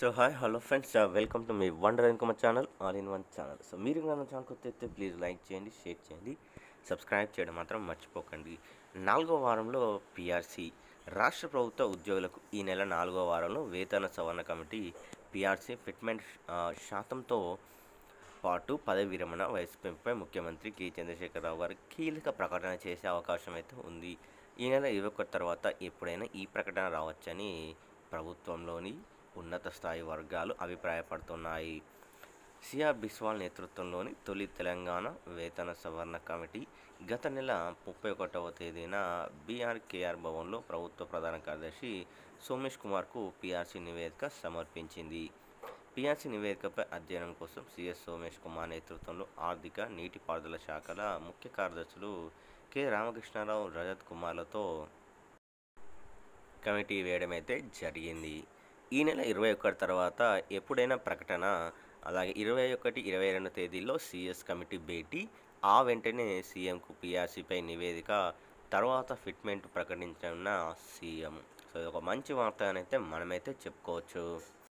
so hi hello friends welcome to మీ wonder income channel all in one channel so మీరు నా channel కొత్త అయితే ప్లీజ్ లైక్ చేయండి షేర్ చేయండి సబ్స్క్రైబ్ చేయడం మాత్రం మర్చిపోకండి నాలుగో వారంలో పిఆర్సీ రాష్ట్ర ప్రభుత్వ ఉద్యోగులకు ఈ నెల నాలుగో వారంలో వేతన సవరణ కమిటీ పిఆర్సీ ఫిట్మెంట్ ఆ, శాతంతో పాటు పదవి విరమణ వయసు పెంపుపై ముఖ్యమంత్రి కె చంద్రశేఖరరావు గారు కీలక ప్రకటన చేసే అవకాశం అయితే ఉంది ఈ నెల ఇరవై ఒకటి తర్వాత ఎప్పుడైనా ఈ ప్రకటన రావచ్చని ప్రభుత్వంలోని ఉన్నత స్థాయి వర్గాలు అభిప్రాయపడుతున్నాయి సిఆర్ బిస్వాల్ నేతృత్వంలోని తొలి తెలంగాణ వేతన సవరణ కమిటీ గత నెల ముప్పై ఒకటవ తేదీన బీఆర్కేఆర్ భవన్లో ప్రభుత్వ ప్రధాన కార్యదర్శి సోమేష్ కుమార్కు పిఆర్సీ నివేదిక సమర్పించింది పిఆర్సీ నివేదికపై అధ్యయనం కోసం సిఎస్ సోమేష్ కుమార్ నేతృత్వంలో ఆర్థిక నీటిపారుదల శాఖల ముఖ్య కార్యదర్శులు కె రామకృష్ణారావు రజత్ కుమార్లతో కమిటీ వేయడం అయితే జరిగింది ఈ నెల ఇరవై ఒకటి తర్వాత ఎప్పుడైనా ప్రకటన అలాగే ఇరవై ఒకటి ఇరవై రెండు తేదీల్లో సిఎస్ కమిటీ భేటీ ఆ వెంటనే సీఎంకు పిఆర్సీపై నివేదిక తర్వాత ఫిట్మెంట్ ప్రకటించనున్న సీఎం సో ఇది ఒక మంచి వార్త అని అయితే మనమైతే చెప్పుకోవచ్చు